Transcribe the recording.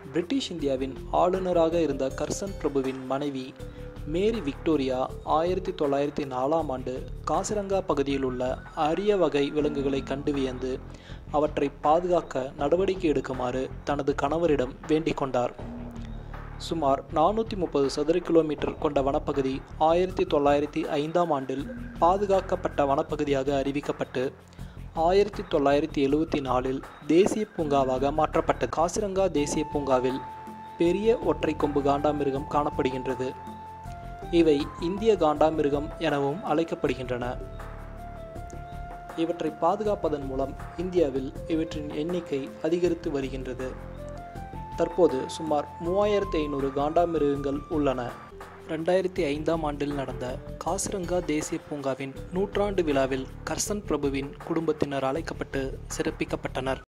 British இந்தியாவின் ஆளுநராக இருந்த கர்சன் பிரபுவின் மனைவி மேரி விக்டோரியா ஆயிரத்தி தொள்ளாயிரத்தி நாலாம் ஆண்டு காசிரங்கா பகுதியில் உள்ள அரிய வகை விலங்குகளை கண்டு வியந்து அவற்றை பாதுகாக்க நடவடிக்கை எடுக்குமாறு தனது கணவரிடம் வேண்டிக் கொண்டார் சுமார் நானூற்றி முப்பது சதுர கிலோமீட்டர் கொண்ட வனப்பகுதி ஆயிரத்தி தொள்ளாயிரத்தி ஐந்தாம் ஆண்டில் பாதுகாக்கப்பட்ட வனப்பகுதியாக அறிவிக்கப்பட்டு ஆயிரத்தி தொள்ளாயிரத்தி எழுவத்தி நாலில் தேசிய பூங்காவாக மாற்றப்பட்ட காசிரங்கா தேசிய பூங்காவில் பெரிய ஒற்றை கொம்பு காண்டாமிருகம் காணப்படுகின்றது இவை இந்திய காண்டாமிருகம் எனவும் அழைக்கப்படுகின்றன இவற்றை பாதுகாப்பதன் மூலம் இந்தியாவில் இவற்றின் எண்ணிக்கை அதிகரித்து வருகின்றது தற்போது சுமார் மூவாயிரத்தி ஐநூறு காண்டாமிருகங்கள் உள்ளன ரெண்டாயிரத்தி ஐந்தாம் ஆண்டில் நடந்த காசிரங்கா தேசிய பூங்காவின் நூற்றாண்டு விழாவில் கர்சன் பிரபுவின் குடும்பத்தினர் அழைக்கப்பட்டு சிறப்பிக்கப்பட்டனர்